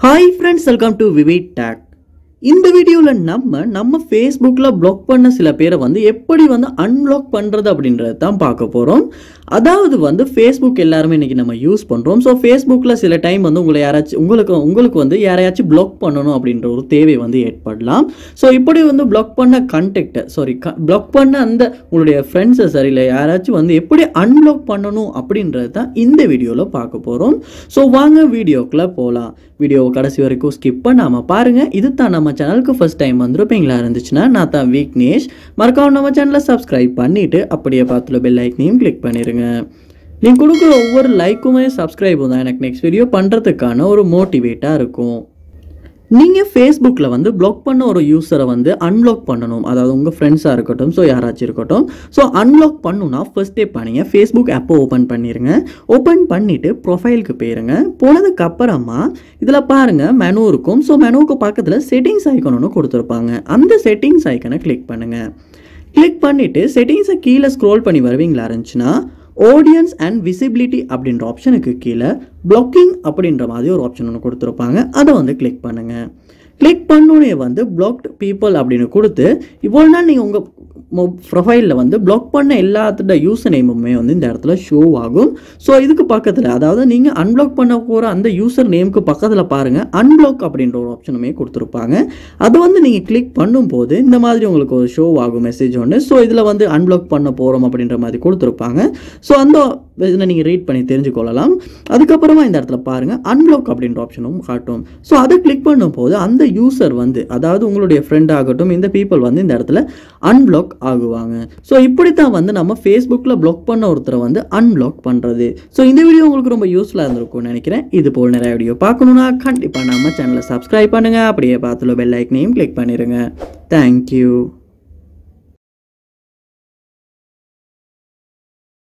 hi friends welcome to விவேட் டேக் இந்த வீடியோவில் நம்ம நம்ம ஃபேஸ்புக்கில் ப்ளாக் பண்ண சில பேரை வந்து எப்படி வந்து அன்பிளாக் பண்ணுறது அப்படின்றது தான் பார்க்க போகிறோம் அதாவது வந்து ஃபேஸ்புக் எல்லாருமே இன்றைக்கி நம்ம யூஸ் பண்ணுறோம் ஸோ ஃபேஸ்புக்கில் சில டைம் வந்து உங்களை யாராச்சும் உங்களுக்கு உங்களுக்கு வந்து யாரையாச்சும் ப்ளாக் பண்ணணும் அப்படின்ற ஒரு தேவை வந்து ஏற்படலாம் ஸோ இப்படி வந்து ப்ளாக் பண்ண கண்டெக்டை சாரி ப்ளாக் பண்ண அந்த உங்களுடைய ஃப்ரெண்ட்ஸை சரியில்லை யாராச்சும் வந்து எப்படி அன்பிளாக் பண்ணணும் அப்படின்றது தான் இந்த வீடியோவில் பார்க்க போகிறோம் ஸோ வாங்க வீடியோக்குள்ளே போகலாம் வீடியோவை கடைசி வரைக்கும் ஸ்கிப் பண்ணாமல் பாருங்கள் இது தான் நம்ம சேனலுக்கு ஃபஸ்ட் டைம் வந்துருப்பீங்களா இருந்துச்சுன்னா நான் தான் விக்னேஷ் மறக்காம நம்ம சேனலை சப்ஸ்கிரைப் பண்ணிவிட்டு அப்படியே பார்த்துல பெல் ஐக்கனையும் கிளிக் பண்ணிடுங்க நீங்கள் கொடுக்குற ஒவ்வொரு லைக்குமே சப்ஸ்கிரைபும் தான் எனக்கு நெக்ஸ்ட் வீடியோ பண்ணுறதுக்கான ஒரு மோட்டிவேட்டாக இருக்கும் நீங்கள் ஃபேஸ்புக்கில் வந்து ப்ளாக் பண்ண ஒரு யூஸரை வந்து அன்லாக் பண்ணணும் அதாவது உங்கள் ஃப்ரெண்ட்ஸாக இருக்கட்டும் ஸோ யாராச்சும் இருக்கட்டும் ஸோ அன்லாக் பண்ணுன்னா ஃபர்ஸ்ட் ஸ்டெப் பண்ணிங்க ஃபேஸ்புக் ஆப்பை ஓப்பன் பண்ணிடுங்க ஓப்பன் பண்ணிவிட்டு ப்ரொஃபைலுக்கு போயிருங்க போனதுக்கு அப்புறமா இதில் பாருங்கள் மெனு இருக்கும் ஸோ மெனுவுக்கு பக்கத்தில் செட்டிங்ஸ் ஐக்கணும்னு கொடுத்துருப்பாங்க அந்த செட்டிங்ஸ் ஐக்கனை கிளிக் பண்ணுங்கள் கிளிக் பண்ணிவிட்டு செட்டிங்ஸை கீழே ஸ்க்ரோல் பண்ணி வருவீங்களா இருந்துச்சுன்னா ஆடியன்ஸ் அண்ட் விசிபிலிட்டி அப்படின்ற ஆப்ஷனுக்கு கீழே பிளாக்கிங் அப்படின்ற மாதிரி ஒரு ஆப்ஷன் ஒன்று கொடுத்துருப்பாங்க அதை வந்து கிளிக் பண்ணுங்கள் கிளிக் பண்ணோடனே வந்து பிளாக்ட் பீப்புள் அப்படின்னு கொடுத்து இவ்வளோ நாள் நீங்கள் உங்கள் மொ ப்ரொஃபைலில் வந்து பிளாக் பண்ண எல்லாத்தோட யூசர் நேமுமே வந்து இந்த இடத்துல ஷோ ஆகும் ஸோ இதுக்கு பக்கத்தில் அதாவது நீங்கள் அன்பிளாக் பண்ண போகிற அந்த யூசர் நேமுக்கு பக்கத்தில் பாருங்கள் அன்பிளாக் அப்படின்ற ஒரு ஆப்ஷனுமே கொடுத்துருப்பாங்க அதை வந்து நீங்கள் கிளிக் பண்ணும்போது இந்த மாதிரி உங்களுக்கு ஒரு ஷோ ஆகும் மெசேஜ் ஒன்று ஸோ இதில் வந்து அன்பிளாக் பண்ண போகிறோம் அப்படின்ற மாதிரி கொடுத்துருப்பாங்க ஸோ அந்த இதில் நீங்கள் ரீட் பண்ணி தெரிஞ்சுக்கொள்ளலாம் அதுக்கப்புறமா இந்த இடத்துல பாருங்கள் அன்பிளாக் அப்படின்ற ஆப்ஷனும் காட்டும் ஸோ அதை கிளிக் பண்ணும்போது அந்த யூசர் வந்து அதாவது உங்களுடைய ஃப்ரெண்ட் ஆகட்டும் இந்த பீப்புள் வந்து இந்த இடத்துல அன்பிளாக் ஆகுவாங்க ஸோ இப்படி தான் வந்து நம்ம ஃபேஸ்புக்கில் பிளாக் பண்ண ஒருத்தரை வந்து அன்பிளாக் பண்ணுறது ஸோ இந்த வீடியோ உங்களுக்கு ரொம்ப யூஸ்ஃபுல்லாக இருந்திருக்கும்னு நினைக்கிறேன் இது போல் நிறைய வீடியோ பார்க்கணுன்னா கண்டிப்பாக நம்ம சேனலை சப்ஸ்கிரைப் பண்ணுங்கள் அப்படியே பார்த்துல பெல் ஐக்கனையும் கிளிக் பண்ணிடுங்க தேங்க்யூ